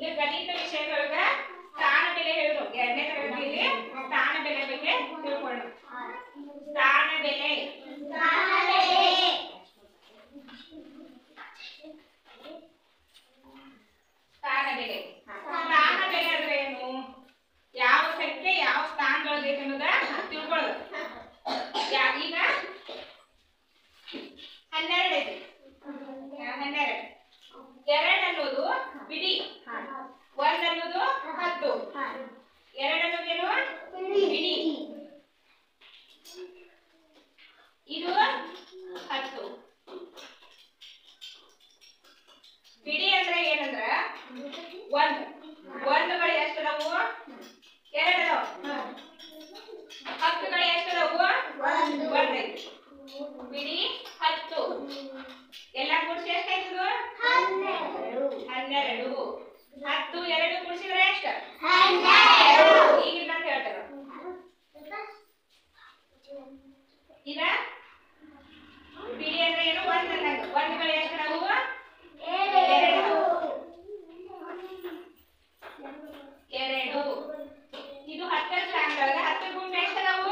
ಈಗ ಗಣಿತ ವಿಷಯದೊಳಗ ಸ್ಥಾನ ಬೆಲೆ ಹೇಳುದು ಎರಡನೇ ತರಗತಿಯಲ್ಲಿ ಸ್ಥಾನ ಬೆಲೆ ಬಗ್ಗೆ ತಿಳ್ಕೊಳ್ಳೋಣ ಸ್ಥಾನ ಬೆಲೆ ಸ್ಥಾನ ಬೆಲೆ ಸ್ಥಾನ ಬೆಲೆ ಅಂದ್ರೆ ಏನು ಯಾವ ಸಂಖ್ಯೆ ಯಾವ ಸ್ಥಾನದೊಳಗೈತೆ ಅನ್ನೋದ ತಿಳ್ಕೊಳ್ಳೋದು ಯಾ- ಈಗ ಹನ್ನೆರಡು ಐತಿ ಹನ್ನೆರಡು ಎರಡು ಅನ್ನೋದು ಬಿಡಿ ಒಂದ್ ಅನ್ನೋದು ಹತ್ತು ಎರಡು ಅನ್ನೋದೇನು ಬಿಡಿ ಇದು ಹತ್ತು ಬಿಡಿ ಅಂದ್ರೆ ಏನಂದ್ರ ಒಂದ್ ಒಂದುಗಳು ಎಷ್ಟು ಅದಾವು ಎರಡು ಅದಾವ ಹತ್ತುಗಳು ಎಷ್ಟು ಅದಾವು ಒಂದ್ ಐತಿ ಬಿಡಿ ಹತ್ತು ಎಲ್ಲ ಕೂಡಿಸಿ ಎಷ್ಟಾಯ್ತದು ಹನ್ನೆರಡು ಹತ್ತು ಎರಡು ಕೂಡಿಸಿದ್ರೆ ಎಷ್ಟು ಈಗ ಅಂತ ಹೇಳ್ತಾರ ಈಗ ಬಿಡಿ ಅಂದ್ರೆ ಏನು ಒಂದ್ ಅನ್ನಂಗ ಒಂದ್ಗಳು ಎಷ್ಟು ನಾವು ಎರಡು ಇದು ಹತ್ತರ ಸ್ಥಾನದೊಳಗ ಹತ್ತರ ಗುಂಪು ಎಷ್ಟು ನಾವು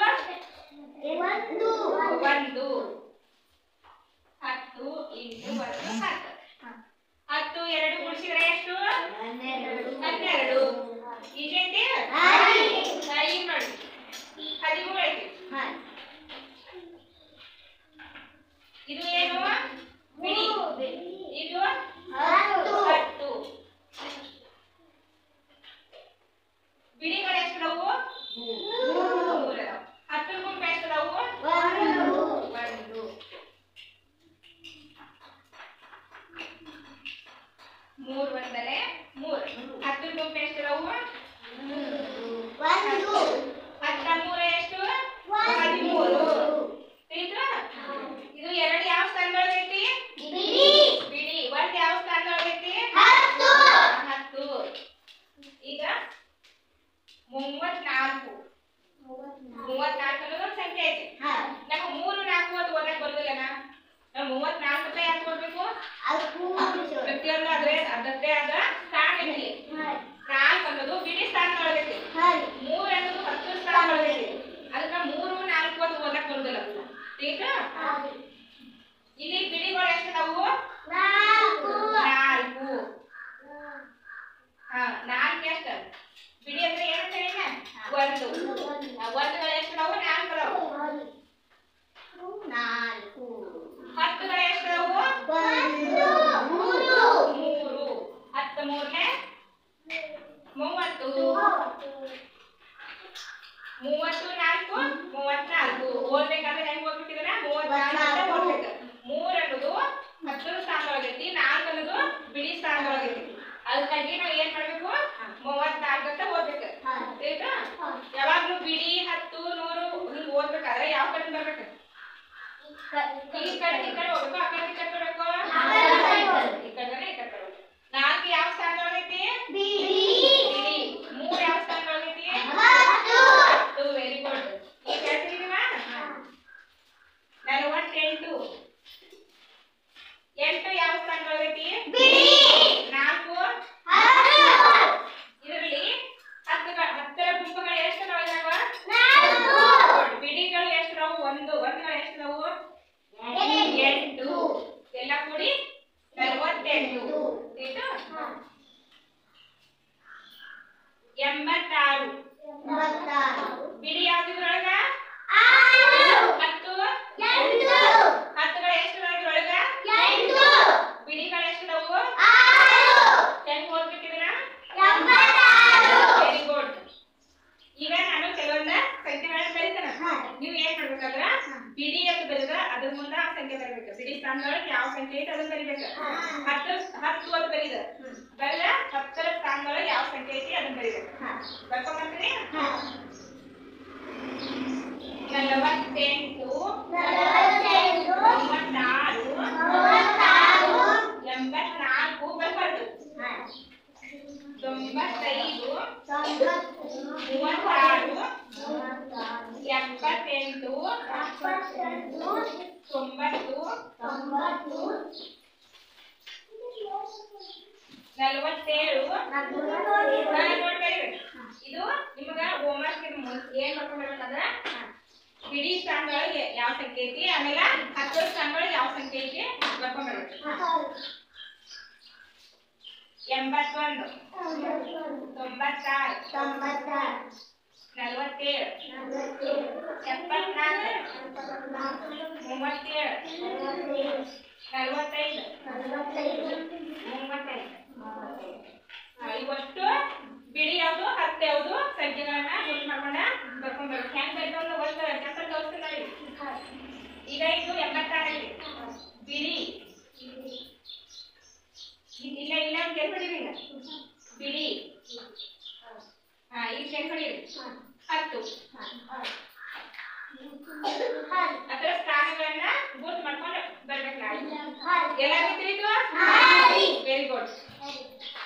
ಒಂದು ಹತ್ತು ಇಂಟು ಒಂದು ಹತ್ತು ಹತ್ತು ಎರಡು ಗುಣಿಸಿದ್ರೆ ಎಷ್ಟು ಹನ್ನೆರಡು ಈಗೈತಿ ಈಗ ನೋಡಿ ಹದಿಮೂರು ಐತಿ ಇದು ಏನು ಬಿಡಿ ಇದು ಹತ್ತು ಬಿಡಿಗಳು ಎಷ್ಟು ಅದಾವು ಮೂರು ಅದಾವು ಹತ್ತರ ಗುಂಪು ಎಷ್ಟು ಅದಾವು ಒಂದು ಮೂರು ಒಂದಲೆ ಮೂರು ಹತ್ತರ ಗುಂಪು ಎಷ್ಟು ಅದಾವು ಹತ್ತ ಮೂರ ಎಷ್ಟು ಹದಿಮೂರು ತಿಳಿತಾ ಇದು ಎರಡು ಯಾವ ಸ್ಥಾನದೊಳಗೈತಿ ಬಿಡಿ ಒಂದ್ ಯಾವ ಸ್ಥಾನದೊಳಗೈತಿ ಹತ್ತು ಈಗ ಮೂವತ್ನಾಲ್ಕು ಮೂವತ್ನಾಲ್ಕು ಅನ್ನೋದು ಒಂದು ಸಂಖ್ಯೆ ಐತಿ ನಮ್ಗೆ ಮೂರು ನಾಲ್ಕು ಅದು ಓದಕ್ ಬರುದಿಲ್ಲನ ನಾವು ಮೂವತ್ನಾಲ್ಕು ರೂಪಾಯಿ ಯಾಕೆ ಕೊಡ್ಬೇಕು ಪ್ರತಿಯೊಂದು ಅದ್ರೆ ಅದಕ್ಕೆ ಆದ ಸ್ಥಾನ ಐತಿ ನಾಲ್ಕು ಅನ್ನೋದು ಬಿಡಿ ಸ್ಥಾನದೊಳಗೈತಿ ಮೂರು ಅನ್ನೋದು ಹತ್ತು ಸ್ಥಾನದೊಳಗೈತಿ ಅದಕ್ಕ ಮೂರು ನಾಲ್ಕು ಅದು ಓದಕ್ ಬರುದಿಲ್ಲ ಈಗ ಇಲ್ಲಿ ಬಿಡಿಗಳು ಎಷ್ಟು ನಾವು ನಾಲ್ಕು ಹಾ ನಾಲ್ಕು ಎಷ್ಟು ಬಿಡಿ ಅಂದ್ರೆ ಏನಂತ ಹೇಳಿನ ಒಂದು ಆ, ಒಂದುಗಳು ಎಷ್ಟು ನಾವು ನಾಲ್ಕು ಅದಾವು ಹತ್ತುಗಳು ಎಷ್ಟು ಅದಾವು ಮೂರು ಹತ್ತು ಮೂರನೇ ಮೂವತ್ತು ಮೂವತ್ತು ನಾಲ್ಕು ಮೂವತ್ನಾಲ್ಕು ಓದ್ಬೇಕಾದ್ರೆ ಹೆಂಗ್ ಓದ್ಬಿಟ್ಟಿದ್ರೆ ಮೂವತ್ನಾಲ್ಕು ಅಂತ ಓದ್ಬೇಕು ಮೂರ್ ಅನ್ನೋದು ಹತ್ತರ ಸ್ಥಾನದೊಳಗೈತಿ ನಾಲ್ಕು ಅನ್ನೋದು ಬಿಡಿ ಸ್ಥಾನದೊಳಗೈತಿ ಅದಕ್ಕಾಗಿ ನಾವು ಏನ್ ಮಾಡ್ಬೇಕು ಮೂವತ್ನಾಲ್ಕು ಅಂತ ಓದ್ಬೇಕು ಆಯ್ತಾ ಯಾವಾಗ್ಲೂ ಬಿಡಿ ಹತ್ತು ನೂರು ಹಿಂಗ್ ಓದ್ಬೇಕಾದ್ರೆ ಯಾವ ಕಡೆ ಬರ್ಬೇಕು ಈ ಕಡೆ ಈ ಕಡೆ ಹೋಗ್ಬೇಕು ಆ ಕಡೆ ಈ ಕಡೆ ಬರ್ಬೇಕು ಈ ಕಡೆ ಈ ಕಡೆ ಬರ್ಬೇಕು ನಾಲ್ಕು ಯಾವ ಸ್ಥಾನದೊಳಗೈತಿ ಬಿಡಿ ಮೂರ್ ಯಾವ ಸ್ಥಾನದೊಳಗೈತಿ ಹತ್ತು ವೆರಿ ಗುಡ್ ಈಗ ಹೇಳ್ತೀನಿವಾ ನಲವತ್ತೆಂಟು ಎಂಟು ಯಾವ ಸ್ಥಾನದೊಳಗೈತಿ ನಾಲ್ಕು ಇದರಲ್ಲಿ ಹತ್ತು ಹತ್ತರ ಗುಂಪುಗಳು ಎಷ್ಟು ಅದಾವ ಬಿಡಿಗಳು ಎಷ್ಟು ಅದಾವು ಒಂದು ಒಂದುಗಳು ಎಷ್ಟು ಅದಾವು ಎಂಟು ಎಲ್ಲ ಕೂಡಿ ನಲವತ್ತೆಂಟು ಆಯ್ತಾ? ಎಂಬತ್ತಾರು ಬಿಡಿ ಯಾವ್ದಿದ್ರೊಳಗ ಹತ್ತು ಹತ್ತುಗಳು ಎಷ್ಟು ಅದ್ರೊಳಗ ಬಿಡಿಗಳು ಎಷ್ಟು ಅದಾವು ಹೆಂಗ್ ಓದ್ಬಿಟ್ಟಿದ್ರ ವೆರಿ ಗುಡ್ ಈಗ ನಾನು ಕೆಲವೊಂದ ಸಂಖ್ಯೆಗಳನ್ನ ಬರೀತಾನ ನೀವು ಏನ್ ಮಾಡ್ಬೇಕಂದ್ರ ಬಿಡಿ ಅಂತ ಬರೆದ್ರ ಅದ್ರ ಮುಂದ ಆ ಸಂಖ್ಯೆ ಬರಬೇಕು ಬಿಡಿ ಸ್ಥಾನದೊಳಗೆ ಯಾವ ಸಂಖ್ಯೆ ಐತೆ ಅದನ್ನ ಬರಿಬೇಕು ಹತ್ತು ಹತ್ತು ಅಂತ ಬರೀದ ಬರೆದ ಹತ್ತರ ಸ್ಥಾನದೊಳಗೆ ಯಾವ ಸಂಖ್ಯೆ ಐತಿ ಅದನ್ನ ಬರಿಬೇಕು ಬರ್ಕೊಂಬರ್ತೀನಿ ನಲವತ್ತೆಂಟು ಮೂವತ್ತಾರು ಎಂಬತ್ನಾಲ್ಕು ಬರ್ಬಾರ್ದು ತೊಂಬತ್ತೈದು ಮೂವತ್ತಾರು ಎಪ್ಪತ್ತೆಂಟು ತೊಂಬತ್ತು ನಲವತ್ತೇಳು ಹಾ, ನೋಡ್ಬೇಡಿ ಇದು ನಿಮಗ ಹೋಮ್ವರ್ಕ್ ಏನ್ ಬರ್ಕೊಂಡ್ಬರ್ಬೇಕಂದ್ರ ಬಿಡಿ ಸ್ಥಾನದೊಳಗೆ ಯಾವ ಸಂಖ್ಯೆ ಐತಿ ಆಮೇಲೆ ಹತ್ತು ಸ್ಥಾನದೊಳಗೆ ಯಾವ ಸಂಖ್ಯೆ ಐತಿ ಬರ್ಕೊಂಡ್ಬರ್ಬೇಕು ಎಂಬತ್ತೊಂದು ತೊಂಬತ್ತಾರು ನಲವತ್ತೇಳು ಎಪ್ಪತ್ನಾಲ್ಕು ಮೂವತ್ತೇಳು ನಲವತ್ತೈದು ಮೂವತ್ತೈದು ಆ, ಇವಷ್ಟು ಬಿಡಿ ಯಾವುದು ಹತ್ತು ಯಾವುದು ಸಂಖ್ಯೆಗಳನ್ನ ಗುರುತು ಮಾಡ್ಕೊಂಡ ಬರ್ಕೊಂಡ್ಬರ್ಬೇಕು ಹೆಂಗ್ ಬರ್ಕೊಂಡು ಒಂದು ಚಪ್ಪಲ್ ತೋರಿಸ್ತೀನಿ ನೋಡಿ ಈಗ ಇದು ಎಂಬತ್ತಾರು ಐತಿ ಬಿಡಿ ಇ- ಇಲ್ಲ ಇಲ್ಲ ಒಂದು ಕೆಲ್ಪಡಿರಿ ಈಗ ಬಿಡಿ ಹಾ ಈಗ ಕೆಲ್ಪಡಿರಿ ಹತ್ತು ಅದರ ಸ್ಥಾನಗಳನ್ನ ಗುರುತು ಮಾಡ್ಕೊಂಡು ಬರ್ಬೇಕು ನಾವು ಎಲ್ಲ ತಿಳಿತು ವೆರಿ ಗುಡ್